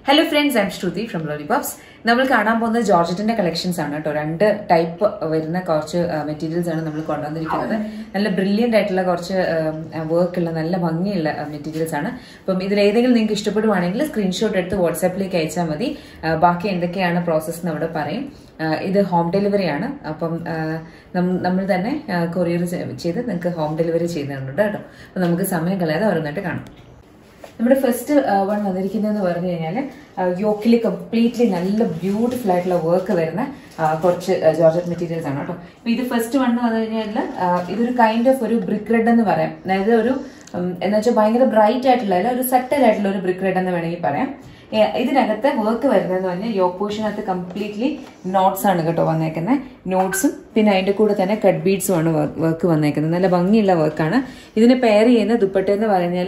hello friends I'm Shruti from lollipops നമ്മൾ കാണാൻ പോകുന്നത് ജോർജറ്റിന്റെ കളക്ഷൻസ് ആണ് കേട്ടോ രണ്ട് ടൈപ്പ് വരുന്ന കുറച്ച് മെറ്റീരിയൽസ് ആണ് നമ്മൾ കൊണ്ടുവന്നിരിക്കുന്നത് നല്ല ബ്രില്യൻ്റ് ആയിട്ടുള്ള കുറച്ച് വർക്ക് ഉള്ള നല്ല ഭംഗിയുള്ള മെറ്റീരിയൽസ് ആണ് അപ്പം ഇതിൽ ഏതെങ്കിലും നിങ്ങൾക്ക് ഇഷ്ടപ്പെടുവാണെങ്കിൽ സ്ക്രീൻഷോട്ട് എടുത്ത് വാട്സാപ്പിലേക്ക് അയച്ചാൽ മതി ആ, ബാക്കി എന്തൊക്കെയാണ് പ്രോസസ്സ് എന്ന് അവിടെ പറയും ആ, ഇത് ഹോം ഡെലിവറി ആണ് അപ്പം ആ, നം- നമ്മൾ തന്നെ കൊറിയർ ചെയ്ത് നിങ്ങൾക്ക് ഹോം ഡെലിവറി ചെയ്യുന്നുണ്ട് കേട്ടോ അപ്പം നമുക്ക് സമയം കളയാതെ ഓരോന്നായിട്ട് കാണാം നമ്മുടെ ഫസ്റ്റ് വൺ വന്നിരിക്കുന്നതെന്ന് പറഞ്ഞു കഴിഞ്ഞാൽ യോക്കിൽ കംപ്ലീറ്റ്ലി നല്ല ബ്യൂട്ടിഫുൾ ആയിട്ടുള്ള വർക്ക് വരുന്ന ആ, കുറച്ച് ജോർജറ്റ് മെറ്റീരിയൽസ് ആണ് കേട്ടോ അപ്പൊ ഇത് ഫസ്റ്റ് വൺ എന്ന് പറഞ്ഞു കഴിഞ്ഞാൽ ഇതൊരു കൈൻഡ് ഓഫ് ഒരു ബ്രിക്ക് റെഡ് എന്ന് പറയാം അതായത് ഒരു ഉം, എന്ന് വെച്ചാൽ ഭയങ്കര ബ്രൈറ്റ് ആയിട്ടുള്ള അല്ല ഒരു സട്ടൽ ആയിട്ടുള്ള ഒരു ബ്രിക്ക് റെഡ് എന്ന് വേണമെങ്കിൽ പറയാം ഏ, ഇതിനകത്ത് വർക്ക് വരുന്നതെന്ന് പറഞ്ഞാൽ യോക്ക് പോർഷനകത്ത് കംപ്ലീറ്റ്ലി നോട്ട്സ് ആണ് കേട്ടോ വന്നേക്കുന്നത് നോട്ട്സും പിന്നെ അതിന്റെ കൂടെ തന്നെ കട്ട് ബീഡ്സും ആണ് വർക്ക് വന്നേക്കുന്നത് നല്ല ഭംഗിയുള്ള വർക്കാണ് ഇതിന് പെയർ ചെയ്യുന്ന ദുപ്പട്ട എന്ന് പറഞ്ഞാൽ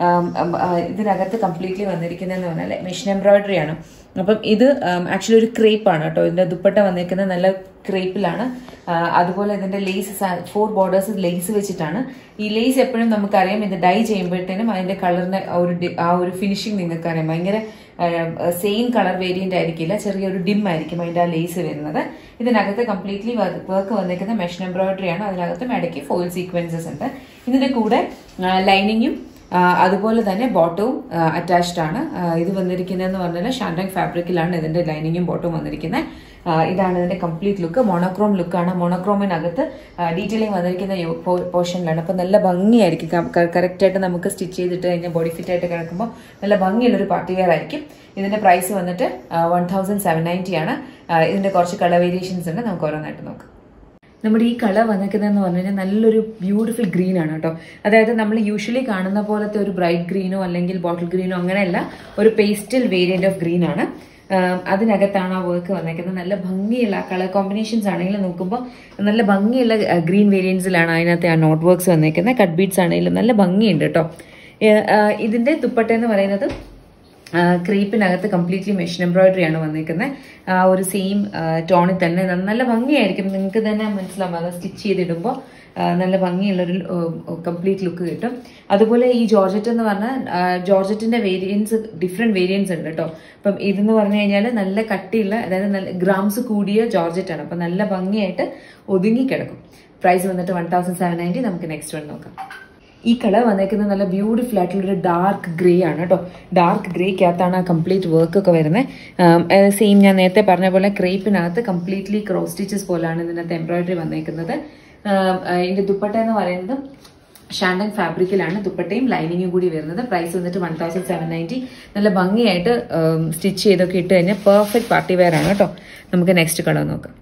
ഇതിനകത്ത് കംപ്ലീറ്റ്ലി വന്നിരിക്കുന്നതെന്ന് പറഞ്ഞാൽ മെഷീൻ എംബ്രോയിഡറി ആണ് അപ്പം ഇത് ആക്ച്വലി ഒരു ക്രേപ്പ് ആണ് കേട്ടോ ഇതിന്റെ ദുപ്പട്ട വന്നേക്കുന്നത് നല്ല ക്രേപ്പിലാണ് അതുപോലെ ഇതിന്റെ ലേസ് ഫോർ ബോർഡേഴ്സ് ലേസ് വെച്ചിട്ടാണ് ഈ ലേസ് എപ്പോഴും നമുക്കറിയാം ഇത് ഡൈ ചെയ്യുമ്പോഴത്തേനും അതിന്റെ കളറിന്റെ ആ ഒരു ഡി- ആ ഒരു ഫിനിഷിങ് നിങ്ങൾക്ക് അറിയാം ഭയങ്കര സെയിം കളർ വേരിയന്റ് ആയിരിക്കില്ല ചെറിയൊരു ഡിം ആയിരിക്കും അതിന്റെ ആ ലേസ് വരുന്നത് ഇതിനകത്ത് കംപ്ലീറ്റ്ലി വർക്ക് വന്നിരിക്കുന്ന മെഷീൻ എംബ്രോയിഡറി ആണ് അതിനകത്ത് ഇടയ്ക്ക് ഫോയിൽ സീക്വൻസസ് ഉണ്ട് ഇതിന്റെ കൂടെ ലൈനിങ്ങും ആ, അതുപോലെ തന്നെ ബോട്ടവും അറ്റാച്ച്ഡ് ആണ് ആ, ഇത് വന്നിരിക്കുന്നതെന്ന് പറഞ്ഞാൽ ഷാൻഡങ് ഫാബ്രിക്കിലാണ് ഇതിന്റെ ലൈനിങ്ങും ബോട്ടവും വന്നിരിക്കുന്നത് ആ, ഇതാണ് ഇതിന്റെ കംപ്ലീറ്റ് ലുക്ക് മോണോക്രോം ലുക്കാണ് മോണോക്രോമിനകത്ത് ഡീറ്റെയിലിംഗ് വന്നിരിക്കുന്ന പോർഷനിലാണ് അപ്പൊ നല്ല ഭംഗിയായിരിക്കും കറക്റ്റ് ആയിട്ട് നമുക്ക് സ്റ്റിച്ച് ചെയ്തിട്ട് കഴിഞ്ഞാൽ ബോഡി ഫിറ്റ് ആയിട്ട് കിടക്കുമ്പോൾ നല്ല ഭംഗിയുള്ള ഒരു പാർട്ടി വെയർ ആയിരിക്കും ഇതിന്റെ പ്രൈസ് വന്നിട്ട് വൺ തൗസൻഡ് സെവൻ നയൻറ്റി ആണ് ആ, ഇതിന്റെ കുറച്ച് കളർ വേരിയേഷൻസ് ഉണ്ട് നമുക്ക് ഓരോന്നായിട്ട് നോക്കാം നമ്മുടെ ഈ കളർ വന്നിരിക്കുന്നതെന്ന് പറഞ്ഞു കഴിഞ്ഞാൽ നല്ലൊരു ബ്യൂട്ടിഫുൾ ഗ്രീൻ ആണ് കേട്ടോ അതായത് നമ്മൾ യൂഷ്വലി കാണുന്ന പോലത്തെ ഒരു ബ്രൈറ്റ് ഗ്രീനോ അല്ലെങ്കിൽ ബോട്ടിൽ ഗ്രീനോ അങ്ങനെയല്ല ഒരു പേസ്റ്റൽ വേരിയന്റ് ഓഫ് ഗ്രീൻ ആണ് ആം, അതിനകത്താണ് ആ വർക്ക് വന്നേക്കുന്നത് നല്ല ഭംഗിയുള്ള കളർ കോമ്പിനേഷൻസ് ആണെങ്കിൽ നോക്കുമ്പോൾ നല്ല ഭംഗിയുള്ള ഗ്രീൻ വേരിയൻസിലാണ് അതിനകത്ത് ആ നോട്ട് വർക്ക്സ് വന്നേക്കുന്നത് കട്ട് ബീഡ്സ് ആണെങ്കിലും നല്ല ഭംഗിയുണ്ട് കേട്ടോ ഏ, ആ, ഇതിന്റെ ദുപ്പട്ട എന്ന് പറയുന്നത് ക്രീപ്പിനകത്ത് കംപ്ലീറ്റ്ലി മെഷീൻ എംബ്രോയിഡറി ആണ് വന്നിരിക്കുന്നത് ആ ഒരു സെയിം ടോണിൽ തന്നെ ന- നല്ല ഭംഗിയായിരിക്കും നിങ്ങൾക്ക് തന്നെ മനസ്സിലാവും അത് സ്റ്റിച്ച് ചെയ്തിടുമ്പോൾ ആ, നല്ല ഭംഗിയുള്ളൊരു കംപ്ലീറ്റ് ലുക്ക് കിട്ടും അതുപോലെ ഈ ജോർജറ്റ് എന്ന് പറഞ്ഞാൽ ആ, ജോർജറ്റിന്റെ വേരിയൻസ് ഡിഫറെന്റ് വേരിയൻസ് ഉണ്ട് കേട്ടോ അപ്പം ഇതെന്ന് പറഞ്ഞു കഴിഞ്ഞാൽ നല്ല കട്ടിയുള്ള അതായത് നല്ല ഗ്രാംസ് കൂടിയ ജോർജറ്റ് ആണ് അപ്പം നല്ല ഭംഗിയായിട്ട് ഒതുങ്ങി കിടക്കും പ്രൈസ് വന്നിട്ട് വൺ തൗസൻഡ് സെവൻ നയൻറ്റി നമുക്ക് നെക്സ്റ്റ് വൺ നോക്കാം ഈ കളർ വന്നേക്കുന്നത് നല്ല ബ്യൂട്ടിഫുൾ ആയിട്ടുള്ള ഒരു ഡാർക്ക് ഗ്രേ ആണ് കേട്ടോ ഡാർക്ക് ഗ്രേക്കകത്താണ് ആ കംപ്ലീറ്റ് വർക്ക് ഒക്കെ വരുന്നത് സെയിം ഞാൻ നേരത്തെ പറഞ്ഞ പോലെ ക്രേപ്പിനകത്ത് കംപ്ലീറ്റ്ലി ക്രോസ് സ്റ്റിച്ചസ് പോലാണ് ഇതിനകത്ത് എംബ്രോയിഡറി വന്നേക്കുന്നത് ആം, ആ, ഇതിന്റെ ദുപ്പട്ട എന്ന് പറയുന്നത് ഷാൻഡൻ ഫാബ്രിക്കിലാണ് ദുപ്പട്ടയും ലൈനിങ്ങും കൂടി വരുന്നത് പ്രൈസ് വന്നിട്ട് വൺ തൗസൻഡ് സെവൻ നയൻറ്റി നല്ല ഭംഗിയായിട്ട് സ്റ്റിച്ച് ചെയ്തൊക്കെ ഇട്ട് കഴിഞ്ഞാൽ പെർഫെക്റ്റ് പാർട്ടി വെയർ ആണ് കേട്ടോ നമുക്ക് നെക്സ്റ്റ് കളർ നോക്കാം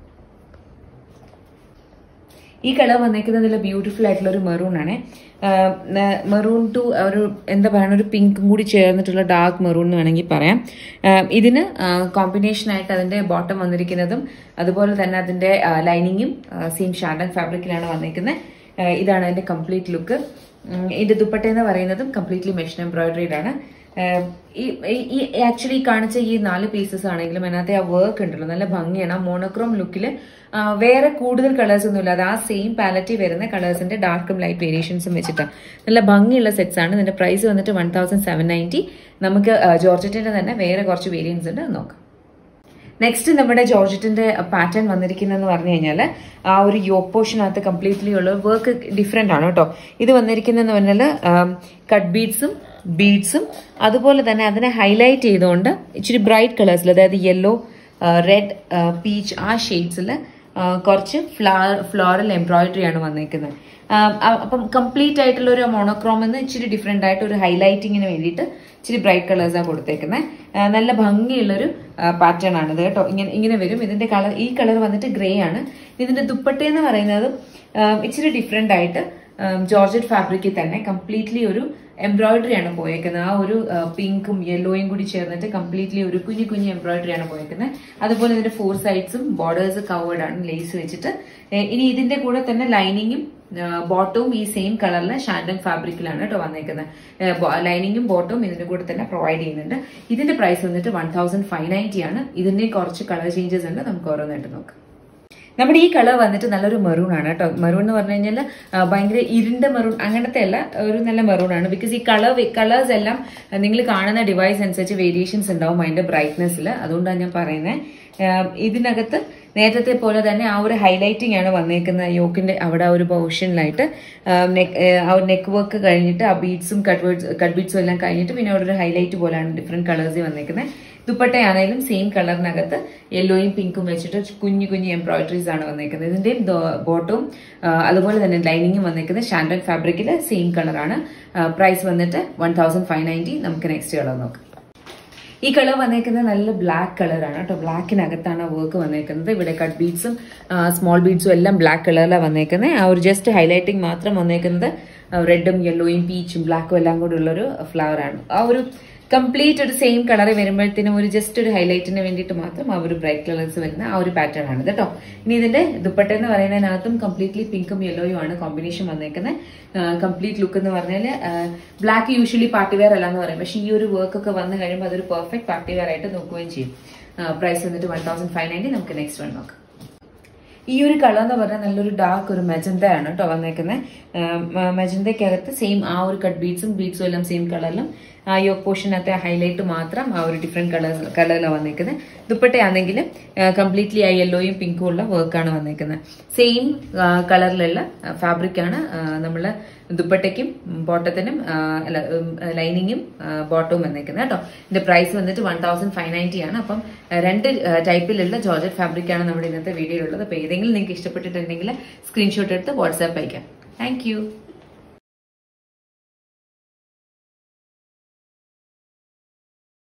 ഈ കളർ വന്നേക്കുന്നത് നല്ല ബ്യൂട്ടിഫുൾ ആയിട്ടുള്ള ഒരു മെറൂൺ ആണ് മെറൂൺ ടു ഒരു എന്താ പറയുക ഒരു പിങ്കും കൂടി ചേർന്നിട്ടുള്ള ഡാർക്ക് മെറൂൺ എന്ന് വേണമെങ്കിൽ പറയാം ആ, ഇതിന് കോമ്പിനേഷൻ ആയിട്ട് അതിന്റെ ബോട്ടം വന്നിരിക്കുന്നതും അതുപോലെ തന്നെ അതിന്റെ ലൈനിങ്ങും സെയിം ഷാൻഡൻ ഫാബ്രിക്കിലാണ് വന്നിരിക്കുന്നത് ആ, ഇതാണ് അതിന്റെ കംപ്ലീറ്റ് ലുക്ക് ഇതിന്റെ ദുപ്പട്ട എന്ന് പറയുന്നതും കംപ്ലീറ്റ്ലി മെഷീൻ എംബ്രോയിഡറിഡ് ആണ് ആഹ് ഈ ഈ ആക്ച്വലി കാണിച്ച ഈ നാല് പീസസ് ആണെങ്കിലും അതിനകത്തെ ആ വർക്ക് ഉണ്ടല്ലോ നല്ല ഭംഗിയാണ് ആ മോണോക്രോം ലുക്കിൽ വേറെ കൂടുതൽ കളേഴ്സ് ഒന്നും ഇല്ലാതെ ആ സെയിം പാലറ്റിൽ വരുന്ന കളേഴ്സിന്റെ ഡാർക്കും ലൈറ്റ് വേരിയേഷൻസും വെച്ചിട്ടാണ് നല്ല ഭംഗിയുള്ള സെറ്റ്സ് ആണ് ഇതിന്റെ പ്രൈസ് വന്നിട്ട് വൺ തൗസൻഡ് സെവൻ നയൻറ്റി നമുക്ക് ജോർജറ്റിന്റെ തന്നെ വേറെ കുറച്ച് വേരിയൻസ് ഉണ്ട് അത് നോക്കാം നെക്സ്റ്റ് നമ്മുടെ ജോർജറ്റിന്റെ പാറ്റേൺ വന്നിരിക്കുന്നതെന്ന് പറഞ്ഞു കഴിഞ്ഞാൽ ആ ഒരു യോക്ക് പോർഷനകത്ത് കംപ്ലീറ്റ്ലി ഉള്ള വർക്ക് ഡിഫറെന്റ് ആണ് കേട്ടോ ഇത് വന്നിരിക്കുന്നതെന്ന് പറഞ്ഞാൽ കട്ട് ബീഡ്സും ബീഡ്സും അതുപോലെ തന്നെ അതിനെ ഹൈലൈറ്റ് ചെയ്തുകൊണ്ട് ഇച്ചിരി ബ്രൈറ്റ് കളേഴ്സിൽ അതായത് യെല്ലോ റെഡ് പീച്ച് ആ ഷെയ്ഡ്സിൽ കുറച്ച് ഫ്ലവർ ഫ്ലോറൽ എംബ്രോയിഡറി ആണ് വന്നേക്കുന്നത് ആം, അ- അപ്പം കംപ്ലീറ്റ് ആയിട്ടുള്ള ഒരു മോണോക്രോം എന്ന് ഇച്ചിരി ഡിഫറെന്റ് ആയിട്ട് ഒരു ഹൈലൈറ്റിങ്ങിന് വേണ്ടിയിട്ട് ഇച്ചിരി ബ്രൈറ്റ് കളേഴ്സാണ് കൊടുത്തേക്കുന്നത് നല്ല ഭംഗിയുള്ളൊരു പാറ്റേൺ ആണ് ഇത് കേട്ടോ ഇങ്ങനെ ഇങ്ങനെ വരും ഇതിന്റെ കളർ ഈ കളർ വന്നിട്ട് ഗ്രേ ആണ് ഇതിന്റെ ദുപ്പട്ട എന്ന് പറയുന്നത് ആം, ഇച്ചിരി ഡിഫറെന്റ് ആയിട്ട് ജോർജറ്റ് ഫാബ്രിക്കിൽ തന്നെ കംപ്ലീറ്റ്ലി ഒരു എംബ്രോയിഡറി ആണ് പോയേക്കുന്നത് ആ ഒരു പിങ്കും യെല്ലോയും കൂടി ചേർന്നിട്ട് കംപ്ലീറ്റ്ലി ഒരു കുഞ്ഞു കുഞ്ഞു എംബ്രോയിഡറി ആണ് പോയേക്കുന്നത് അതുപോലെ ഇതിന്റെ ഫോർ സൈഡ്സും ബോർഡേഴ്സ് കവേർഡ് ആണ് ലേസ് വെച്ചിട്ട് ഏ, ഇനി ഇതിന്റെ കൂടെ തന്നെ ലൈനിങ്ങും ബോട്ടവും ഈ സെയിം കളറിലെ ഷാൻഡൻ ഫാബ്രിക്കിലാണ് കേട്ടോ വന്നേക്കുന്നത് ലൈനിങ്ങും ബോട്ടവും ഇതിന്റെ കൂടെ തന്നെ പ്രൊവൈഡ് ചെയ്യുന്നുണ്ട് ഇതിന്റെ പ്രൈസ് വന്നിട്ട് വൺ തൗസൻഡ് ഫൈവ് നയൻറ്റി ആണ് ഇതിന്റെ കുറച്ച് കളർ ചേഞ്ചസ് ഉണ്ട് നമുക്ക് ഓരോന്നായിട്ട് നോക്കാം നമ്മുടെ ഈ കളർ വന്നിട്ട് നല്ലൊരു മെറൂൺ ആണ് കേട്ടോ മെറൂൺ എന്ന് പറഞ്ഞു കഴിഞ്ഞാൽ ഭയങ്കര ഇരുണ്ട മെറൂൺ അങ്ങനത്തെ അല്ല ഒരു നല്ല മെറൂൺ ആണ് ബിക്കോസ് ഈ കളർ കളേഴ്സ് എല്ലാം നിങ്ങൾ കാണുന്ന ഡിവൈസ് അനുസരിച്ച് വേരിയേഷൻസ് ഉണ്ടാവും അതിന്റെ ബ്രൈറ്റ്നെസ്സിൽ അതുകൊണ്ടാണ് ഞാൻ പറയുന്നത് ഇതിനകത്ത് നേരത്തെ പോലെ തന്നെ ആ ഒരു ഹൈലൈറ്റിംഗ് ആണ് വന്നേക്കുന്നത് യോക്കിന്റെ അവിടെ ആ ഒരു പോർഷനിലായിട്ട് ആ ഒരു നെക്ക് വർക്ക് കഴിഞ്ഞിട്ട് ആ ബീഡ്സും കട്ട് വേർഡ്സ് കട്ട് ബീഡ്സും എല്ലാം കഴിഞ്ഞിട്ട് പിന്നെ അവിടെ ഒരു ഹൈലൈറ്റ് പോലെയാണ് ഡിഫറെന്റ് കളേഴ്സ് വന്നേക്കുന്നത് ദുപ്പട്ടയാണെങ്കിലും സെയിം കളറിനകത്ത് യെല്ലോയും പിങ്കും വെച്ചിട്ട് കുഞ്ഞു കുഞ്ഞു എംബ്രോയിഡറീസ് ആണ് വന്നേക്കുന്നത് ഇതിന്റെയും ബോട്ടവും അതുപോലെ തന്നെ ലൈനിങ്ങും വന്നേക്കുന്നത് ഷാൻഡൻ ഫാബ്രിക്കിൽ സെയിം കളറാണ് പ്രൈസ് വന്നിട്ട് വൺ തൗസൻഡ് ഫൈവ് നയൻറ്റി നമുക്ക് നെക്സ്റ്റ് കളർ നോക്കാം ഈ കളർ വന്നേക്കുന്നത് നല്ല ബ്ലാക്ക് കളറാണ് കേട്ടോ ബ്ലാക്കിനകത്താണ് വർക്ക് വന്നേക്കുന്നത് ഇവിടെ കട്ട് ബീഡ്സും സ്മോൾ ബീഡ്സും എല്ലാം ബ്ലാക്ക് കളറിലാണ് വന്നേക്കുന്നത് ആ ഒരു ജസ്റ്റ് ഹൈലൈറ്റിംഗ് മാത്രം വന്നേക്കുന്നത് റെഡും യെല്ലോയും പീച്ചും ബ്ലാക്കും എല്ലാം കൂടെ ഉള്ളൊരു ഫ്ലവർ ആണ് ആ ഒരു കംപ്ലീറ്റ് ഒരു സെയിം കളർ വരുമ്പോഴത്തേനും ഒരു ജസ്റ്റ് ഒരു ഹൈലൈറ്റിന് വേണ്ടിയിട്ട് മാത്രം ആ ഒരു ബ്രൈറ്റ് കളേഴ്സ് വരുന്ന ആ ഒരു പാറ്റേൺ ആണ് കേട്ടോ ഇനി ഇതിന്റെ ദുപ്പട്ട എന്ന് പറയുന്നതിനകത്തും കംപ്ലീറ്റ്ലി പിങ്കും യെല്ലോയും ആണ് കോമ്പിനേഷൻ വന്നേക്കുന്നത് കംപ്ലീറ്റ് ലുക്ക് എന്ന് പറഞ്ഞാൽ ബ്ലാക്ക് യൂഷ്വലി പാർട്ടി വെയർ അല്ല എന്ന് പറയും പക്ഷേ ഈ ഒരു വർക്ക് ഒക്കെ വന്നു കഴിയുമ്പോൾ അതൊരു പെർഫെക്റ്റ് പാർട്ടി വെയർ ആയിട്ട് നോക്കുകയും ചെയ്യും പ്രൈസ് വന്നിട്ട് വൺ തൗസൻഡ് ഫൈവ് നയൻറ്റി നമുക്ക് നെക്സ്റ്റ് വൺ നോക്കാം ഈ ഒരു കളർ എന്ന് പറഞ്ഞാൽ നല്ലൊരു ഡാർക്ക് ഒരു മെജന്തയാണ് കേട്ടോ വന്നേക്കുന്നത് മെജന്തയ്ക്കകത്ത് സെയിം ആ ഒരു കട്ട് ബീഡ്സും ബീഡ്സും എല്ലാം സെയിം കളറിലും ആ യോക്ക് പോർഷനകത്തെ ഹൈലൈറ്റ് മാത്രം ആ ഒരു ഡിഫറെന്റ് കളേഴ്സ് കളറിലാണ് വന്നേക്കുന്നത് ദുപ്പട്ടയാണെങ്കിൽ കംപ്ലീറ്റ്ലി ആ യെല്ലോയും പിങ്കും ഉള്ള വർക്കാണ് വന്നേക്കുന്നത് സെയിം കളറിലുള്ള ഫാബ്രിക് ആണ് നമ്മൾ ദുപ്പട്ടയ്ക്കും ബോട്ടത്തിനും അല്ല ലൈനിങ്ങും ബോട്ടവും വന്നേക്കുന്നത് കേട്ടോ ഇതിന്റെ പ്രൈസ് വന്നിട്ട് വൺ തൗസൻഡ് ഫൈവ് നയൻറ്റി ആണ് അപ്പം രണ്ട് ടൈപ്പിലുള്ള ജോർജറ്റ് ഫാബ്രിക് ആണ് നമ്മുടെ ഇന്നത്തെ വീഡിയോയിലുള്ളത് അപ്പോൾ ഏതെങ്കിലും നിങ്ങൾക്ക് ഇഷ്ടപ്പെട്ടിട്ടുണ്ടെങ്കിൽ സ്ക്രീൻഷോട്ട് എടുത്ത് വാട്സാപ്പ് അയക്കാം താങ്ക്